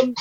ஸ்தோத்திரம்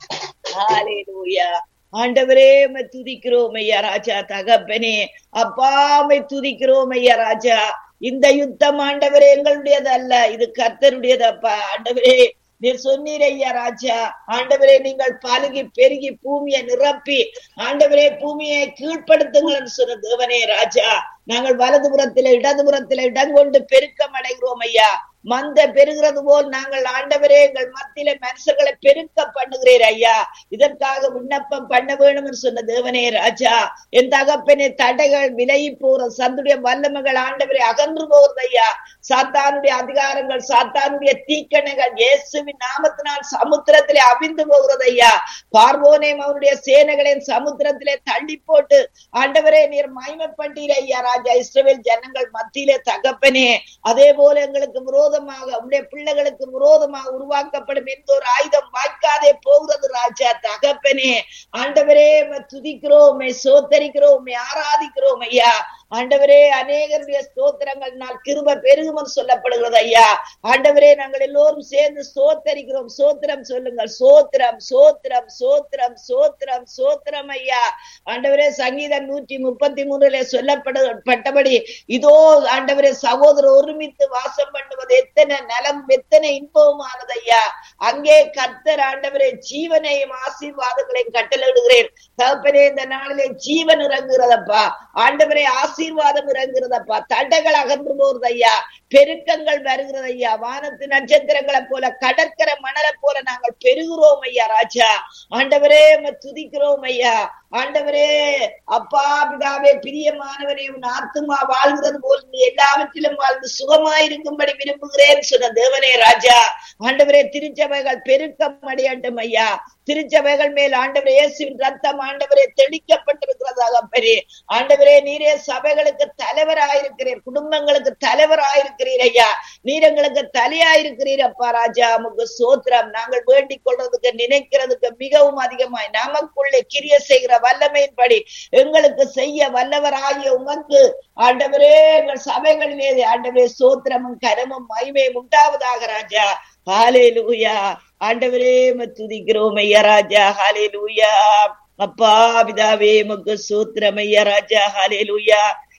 ஹalleluya ஆண்டவரே உம்மை துதிக்கிறோம் ஐயா ராஜா தகப்பனே அப்பாமை துதிக்கிறோம் ஐயா ராஜா இந்த யுத்தம் ஆண்டவரே எங்களுடையது அல்ல இது கர்த்தருடையது அப்பா ஆண்டவரே நீர் சொன்னீர் ஐயா ராஜா ஆண்டவரே நீங்கள் பழுகி பெருகி பூமியை நிரப்பி ஆண்டவரே பூமியை கீழ்ப்படுத்துங்கள் சொன்ன தேவனே ராஜா நாங்கள் வலதுபுறத்தில இடதுபுறத்தில இடம் கொண்டு பெருக்கம் அடைகிறோம் ஐயா மந்த பெருகிறது போல் நாங்கள் ஆண்டவரே எங்கள் மத்தியில மனுஷர்களை பெருக்க பண்ணுகிறீர் ஐயா இதற்காக விண்ணப்பம் பண்ண வேணும் என்று சொன்ன தேவனே ராஜா என் தகப்பனே தடைகள் விலகி போற சந்துடைய வல்லமைகள் ஆண்டவரே அகன்று போகிறது ஐயா சாத்தானுடைய அதிகாரங்கள் சாத்தானுடைய தீக்கணைகள் இயேசுவின் நாமத்தினால் சமுத்திரத்திலே அவிந்து போகிறது ஐயா பார்வோனேம் அவனுடைய சேனைகளின் சமுத்திரத்திலே தள்ளி போட்டு ஆண்டவரே நீர் மகிமைப்பட்டீர் ஐயா ராஜா இஸ்ரவேல் ஜனங்கள் மத்தியிலே தகப்பனே அதே போல எங்களுக்கு விரோதமாக உடைய பிள்ளைகளுக்கு விரோதமாக உருவாக்கப்படும் எந்த ஒரு ஆயுதம் வாய்க்காதே போகிறது ராஜா தகப்பனே ஆண்டவரே உம்மை துதிக்கிறோம் உம்மை சோத்தரிக்கிறோம் உம்மை ஆராதிக்கிறோம் ஐயா ஆண்டவரே அநேகருடைய ஸ்தோத்திரங்கள் நாள் கிருப பெருகுமன் சொல்லப்படுகிறது ஐயா ஆண்டவரே நாங்கள் எல்லோரும் சேர்ந்து சோத்தரிக்கிறோம் சோத்திரம் சொல்லுங்கள் சோத்திரம் சோத்திரம் சோத்திரம் சோத்திரம் சோத்திரம் ஐயா ஆண்டவரே சங்கீதம் நூற்றி முப்பத்தி மூணுல சொல்லப்பட்டபடி இதோ ஆண்டவரே சகோதரர் ஒருமித்து வாசம் பண்ணுவது எத்தனை நலம் எத்தனை இன்பமானது ஐயா அங்கே கர்த்தர் ஆண்டவரே ஜீவனையும் ஆசீர்வாதங்களையும் கட்டளையிடுகிறேன் தகப்பனே இந்த நாளிலே ஜீவன் இறங்குகிறதப்பா ஆண்டவரே ஆசீர்வாதம் இறங்குகிறதப்பா தடைகள் அகன்று போகிறது ஐயா பெருக்கங்கள் வருகிறது ஐயா வானத்து நட்சத்திரங்களை போல கடற்கரை மணலை போல நாங்கள் பெருகிறோம் ஐயா ராஜா ஆண்டவரே உம்மை துதிக்கிறோம் ஐயா ஆண்டவரே அப்பா பிதாவே பிரியமானவரே உன் ஆத்துமா வாழ்கிறது போல் நீ எல்லாவற்றிலும் வாழ்ந்து சுகமாயிருக்கும்படி விரும்புகிறேன் சொன்ன தேவனே ராஜா ஆண்டவரே திருச்சபைகள் பெருக்கம் அடையட்டும் ஐயா திருச்சபைகள் மேல் ஆண்டவரே இயேசுவின் ரத்தம் ஆண்டவரே தெளிக்கப்பட்டிருக்கிறதாக பெரிய ஆண்டவரே நீரே சபைகளுக்கு தலைவராயிருக்கிறீர் குடும்பங்களுக்கு தலைவராயிருக்கிறீர் ஐயா நீர் எங்களுக்கு தலையாயிருக்கிறீர் அப்பா ராஜா உமக்கு சோத்திரம் நாங்கள் வேண்டிக் கொள்றதுக்கு நினைக்கிறதுக்கு மிகவும் அதிகமாய் நமக்குள்ளே கிரிய செய்கிற வல்லமையின்படி எங்களுக்கு செய்ய வல்லவராகிய உமக்கு ஆண்டவரே எங்கள் சபைகளிலே ஆண்டவரே சோத்திரமும் கரமும் மகிமையும் உண்டாவதாக ராஜா ஹாலே லூயா ஆண்டவரே துதிக்கிறோம் ஐயா ராஜா ஹாலே லூயா அப்பா பிதாவே முக்கு சூத்திரம் ஐயா ராஜா ஹாலே லூயா